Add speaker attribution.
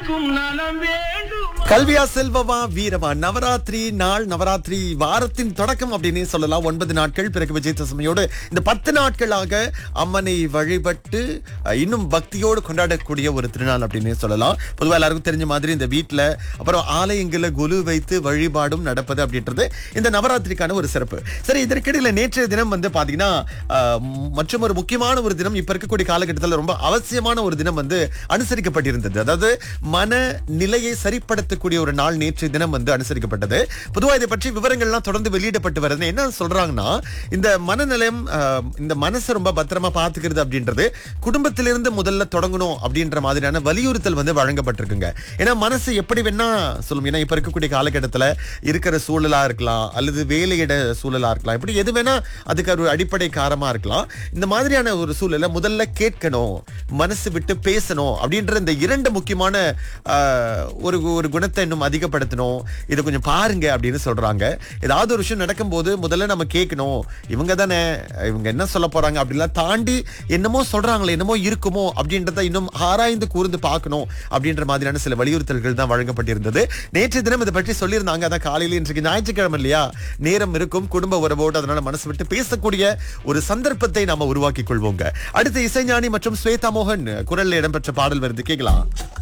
Speaker 1: எனக்கும் நலம் வேண்டும்
Speaker 2: கல்வியா செல்வமா வீரமா நவராத்திரி நாள் நவராத்திரி வாரத்தின் தொடக்கம் அப்படின்னு சொல்லலாம் ஒன்பது நாட்கள் பிறகு விஜயதசமியோடு இந்த பத்து நாட்களாக அம்மனை வழிபட்டு அஹ், இன்னும் பக்தியோடு கொண்டாடக்கூடிய ஒரு திருநாள் அப்படின்னு சொல்லலாம் பொதுவாக எல்லாருக்கும் தெரிஞ்ச மாதிரி இந்த வீட்டில் அப்புறம் ஆலயங்களில் குலு வைத்து வழிபாடும் நடப்பது அப்படின்றது இந்த நவராத்திரிக்கான ஒரு சிறப்பு சரி இதற்கிடையில நேற்றைய தினம் வந்து பாத்தீங்கன்னா அஹ், மற்றும் ஒரு முக்கியமான ஒரு தினம் இப்ப இருக்கக்கூடிய காலகட்டத்தில் ரொம்ப அவசியமான ஒரு தினம் வந்து அனுசரிக்கப்பட்டிருந்தது அதாவது மன நிலையை சரிப்படுத்தக்கூடிய ஒரு நாள் நேற்றைய தினம் வந்து அனுசரிக்கப்பட்டது பொதுவா இதை பற்றி விவரங்கள்லாம் தொடர்ந்து வெளியிடப்பட்டு வருது என்ன சொல்றாங்கன்னா இந்த மனநிலையம் அஹ், இந்த மனசை ரொம்ப பத்திரமா பாத்துக்கிறது அப்படின்றது குடும்பத்திலிருந்து முதல்ல தொடங்கணும் அப்படின்ற மாதிரியான வலியுறுத்தல் வந்து வழங்கப்பட்டிருக்குங்க ஏன்னா மனசு எப்படி வேணா சொல்லும் ஏன்னா இப்ப இருக்கக்கூடிய காலகட்டத்துல இருக்கிற சூழலா இருக்கலாம் அல்லது வேலையிட சூழலா இருக்கலாம் இப்படி எது வேணா அதுக்கு ஒரு அடிப்படை காரமா இருக்கலாம் இந்த மாதிரியான ஒரு சூழலை முதல்ல கேட்கணும் மனசு விட்டு பேசணும் அப்படின்ற இந்த இரண்டு முக்கியமான ஆஹ், ஒரு ஒரு குணத்தை இன்னும் அதிகப்படுத்தணும் இதை கொஞ்சம் பாருங்க அப்படின்னு சொல்றாங்க ஏதாவது ஒரு விஷயம் நடக்கும்போது முதல்ல நம்ம கேட்கணும் இவங்க தானே இவங்க என்ன சொல்ல போறாங்க அப்படிலாம் தாண்டி என்னமோ சொல்றாங்களே என்னமோ இருக்குமோ அப்படின்றத இன்னும் ஆராய்ந்து கூர்ந்து பார்க்கணும் அப்படின்ற மாதிரியான சில வலியுறுத்தல்கள் தான் வழங்கப்பட்டிருந்தது நேற்று தினம் இதை பற்றி சொல்லியிருந்தாங்க அதான் காலையில இன்றைக்கு ஞாயிற்றுக்கிழமை இல்லையா நேரம் இருக்கும் குடும்ப உறவோடு அதனால மனசு விட்டு பேசக்கூடிய ஒரு சந்தர்ப்பத்தை நாம உருவாக்கி கொள்வோங்க அடுத்து இசைஞானி மற்றும் ஸ்வேதா மோகன் குரல்ல இடம்பெற்ற பாடல் வருது கேட்கலாம்